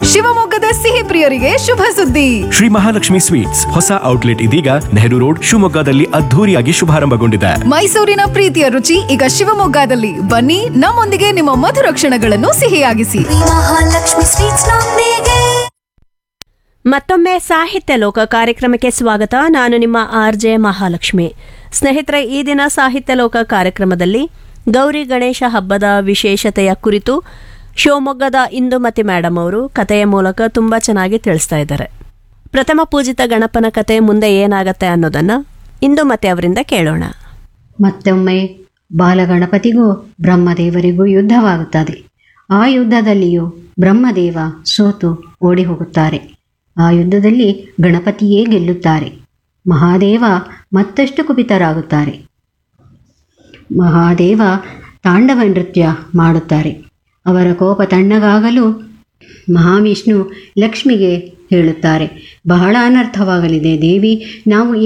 ಶಿವಮೊಗ್ಗದ ಸಿಹಿ ಪ್ರಿಯರಿಗೆ ಶುಭ ಸುದ್ದಿ ಶ್ರೀ ಮಹಾಲಕ್ಷ್ಮಿ ಸ್ವೀಟ್ಸ್ ಹೊಸ ಔಟ್ಲೆಟ್ ಇದೀಗ ನೆಹರು ರೋಡ್ ಶಿವಮೊಗ್ಗದಲ್ಲಿ ಅದ್ಧೂರಿಯಾಗಿ ಶುಭಾರಂಭಗೊಂಡಿದೆ ಮೈಸೂರಿನ ಪ್ರೀತಿಯ ರುಚಿ ಈಗ ಶಿವಮೊಗ್ಗದಲ್ಲಿ ಬನ್ನಿ ನಮ್ಮೊಂದಿಗೆ ನಿಮ್ಮ ಮಧುರ ಕ್ಷಣಗಳನ್ನು ಸಿಹಿಯಾಗಿಸಿ ಮಹಾಲಕ್ಷ್ಮಿ ಸ್ವೀಟ್ಸ್ ನೊಂದಿಗೆ ಮತ್ತೊಮ್ಮೆ ಸಾಹಿತ್ಯ ಲೋಕ ಕಾರ್ಯಕ್ರಮಕ್ಕೆ ಸ್ವಾಗತ ನಾನು ನಿಮ್ಮ ಆರ್ ಜೆ ಮಹಾಲಕ್ಷ್ಮಿ ಸ್ನೇಹಿತರೆ ಈ ದಿನ ಸಾಹಿತ್ಯ ಲೋಕ ಕಾರ್ಯಕ್ರಮದಲ್ಲಿ ಗೌರಿ ಗಣೇಶ ಹಬ್ಬದ ವಿಶೇಷತೆಯ ಕುರಿತು ಶಿವಮೊಗ್ಗದ ಇಂದುಮತಿ ಮೇಡಮ್ ಅವರು ಕಥೆಯ ಮೂಲಕ ತುಂಬ ಚೆನ್ನಾಗಿ ತಿಳಿಸ್ತಾ ಇದ್ದಾರೆ ಪ್ರಥಮ ಪೂಜಿತ ಗಣಪನ ಕತೆ ಮುಂದೆ ಏನಾಗತ್ತೆ ಅನ್ನೋದನ್ನ ಇಂದುಮತಿ ಅವರಿಂದ ಕೇಳೋಣ ಮತ್ತೊಮ್ಮೆ ಬಾಲಗಣಪತಿಗೂ ಬ್ರಹ್ಮದೇವರಿಗೂ ಯುದ್ಧವಾಗುತ್ತದೆ ಆ ಯುದ್ಧದಲ್ಲಿಯೂ ಬ್ರಹ್ಮದೇವ ಸೋತು ಓಡಿ ಹೋಗುತ್ತಾರೆ ಆ ಯುದ್ಧದಲ್ಲಿ ಗಣಪತಿಯೇ ಗೆಲ್ಲುತ್ತಾರೆ ಮಹಾದೇವ ಮತ್ತಷ್ಟು ಕುಪಿತರಾಗುತ್ತಾರೆ ಮಹಾದೇವ ತಾಂಡವ ನೃತ್ಯ ಮಾಡುತ್ತಾರೆ ಅವರ ಕೋಪ ತಣ್ಣಗಾಗಲು ಮಹಾವಿಷ್ಣು ಲಕ್ಷ್ಮಿಗೆ ಹೇಳುತ್ತಾರೆ ಬಹಳ ಅನರ್ಥವಾಗಲಿದೆ ದೇವಿ ನಾವು